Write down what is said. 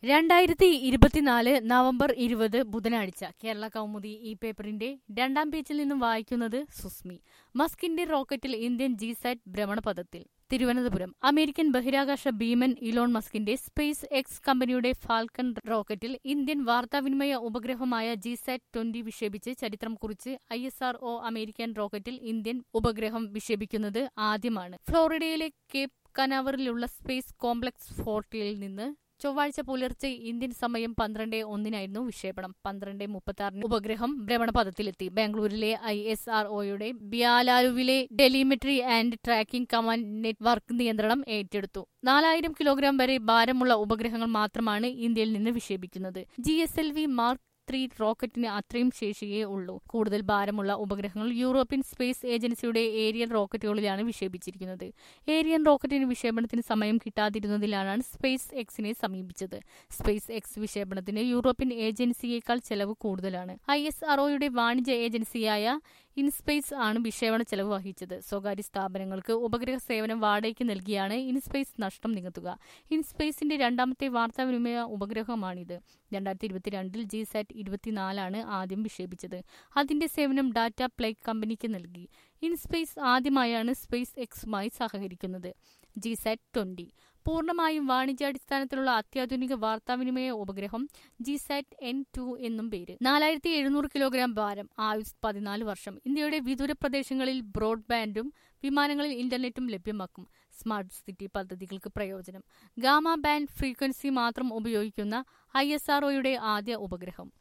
രണ്ടായിരത്തി ഇരുപത്തിനാല് നവംബർ ഇരുപത് ബുധനാഴ്ച കേരള കൗമുദി ഈ പേപ്പറിന്റെ രണ്ടാം പേജിൽ നിന്നും വായിക്കുന്നത് സുസ്മി മസ്കിന്റെ റോക്കറ്റിൽ ഇന്ത്യൻ ജിസാറ്റ് ഭ്രമണപഥത്തിൽ തിരുവനന്തപുരം അമേരിക്കൻ ബഹിരാകാശ ഭീമൻ ഇലോൺ മസ്കിന്റെ സ്പേസ് എക്സ് കമ്പനിയുടെ ഫാൽക്കൺ റോക്കറ്റിൽ ഇന്ത്യൻ വാർത്താവിനിമയ ഉപഗ്രഹമായ ജിസാറ്റ് ട്വന്റി വിക്ഷേപിച്ച് ചരിത്രം കുറിച്ച് I S R O American റോക്കറ്റിൽ ഇന്ത്യൻ ഉപഗ്രഹം വിക്ഷേപിക്കുന്നത് ആദ്യമാണ് ഫ്ലോറിഡയിലെ കേപ്പ് കനാവറിലുള്ള സ്പേസ് കോംപ്ലക്സ് ഫോർട്ടിയിൽ നിന്ന് ചൊവ്വാഴ്ച പുലർച്ചെ ഇന്ത്യൻ സമയം പന്ത്രണ്ട് ഒന്നിനായിരുന്നു വിക്ഷേപണം പന്ത്രണ്ട് മുപ്പത്തി ആറിന് ഉപഗ്രഹം ഭ്രമണപഥത്തിലെത്തി ബാംഗ്ലൂരിലെ ഐ എസ് ആർ ഒയുടെ ബ്യാലാലുവിലെ telemetry and tracking command network നിയന്ത്രണം ഏറ്റെടുത്തു നാലായിരം കിലോഗ്രാം വരെ ഭാരമുള്ള ഉപഗ്രഹങ്ങൾ മാത്രമാണ് ഇന്ത്യയിൽ നിന്ന് വിക്ഷേപിക്കുന്നത് G S L V mark three റോക്കറ്റിന് അത്രയും ശേഷിയേ ഉള്ളൂ കൂടുതൽ ഭാരമുള്ള ഉപഗ്രഹങ്ങൾ യൂറോപ്യൻ സ്പേസ് ഏജൻസിയുടെ ഏരിയൻ റോക്കറ്റുകളിലാണ് വിക്ഷേപിച്ചിരിക്കുന്നത് ഏരിയൻ റോക്കറ്റിന് വിക്ഷേപണത്തിന് സമയം കിട്ടാതിരുന്നതിലാണ് സ്പേസ് എക്സിനെ സമീപിച്ചത് സ്പേസ് എക്സ് വിക്ഷേപണത്തിന് യൂറോപ്യൻ ഏജൻസിയേക്കാൾ ചെലവ് കൂടുതലാണ് ഐ എസ് ആർഒയുടെ വാണിജ്യ ഏജൻസിയായ ഇൻസ്പേസ് ആണ് വിക്ഷേപണ ചെലവ് വഹിച്ചത് സ്വകാര്യ സ്ഥാപനങ്ങൾക്ക് ഉപഗ്രഹ സേവനം വാടകയ്ക്ക് നൽകിയാണ് ഇൻസ്പേസ് നഷ്ടം നികത്തുക ഇൻസ്പേസിന്റെ രണ്ടാമത്തെ വാർത്താവിനിമയ ഉപഗ്രഹമാണിത് രണ്ടായിരത്തി ഇരുപത്തിരണ്ടിൽ ജി സാറ്റ് ഇരുപത്തിനാലാണ് ആദ്യം വിക്ഷേപിച്ചത് അതിന്റെ സേവനം ഡാറ്റ പ്ലേ കമ്പനിക്ക് നൽകി ഇൻസ്പേസ് ആദ്യമായാണ് സ്പേസ് എക്സുമായി സഹകരിക്കുന്നത് ജി സാറ്റ് ട്വന്റി പൂർണ്ണമായും വാണിജ്യാടിസ്ഥാനത്തിലുള്ള അത്യാധുനിക വാർത്താവിനിമയ ഉപഗ്രഹം ജിസാറ്റ് എൻ ടു എന്നും പേര് നാലായിരത്തി എഴുന്നൂറ് കിലോഗ്രാം ഭാരം ആയുസ് പതിനാല് വർഷം ഇന്ത്യയുടെ വിദൂര പ്രദേശങ്ങളിൽ ബ്രോഡ്ബാൻഡും വിമാനങ്ങളിൽ ഇന്റർനെറ്റും ലഭ്യമാക്കും സ്മാർട്ട് സിറ്റി പദ്ധതികൾക്ക് പ്രയോജനം ഗാമ ബാൻഡ് ഫ്രീക്വൻസി മാത്രം ഉപയോഗിക്കുന്ന ഐ ആദ്യ ഉപഗ്രഹം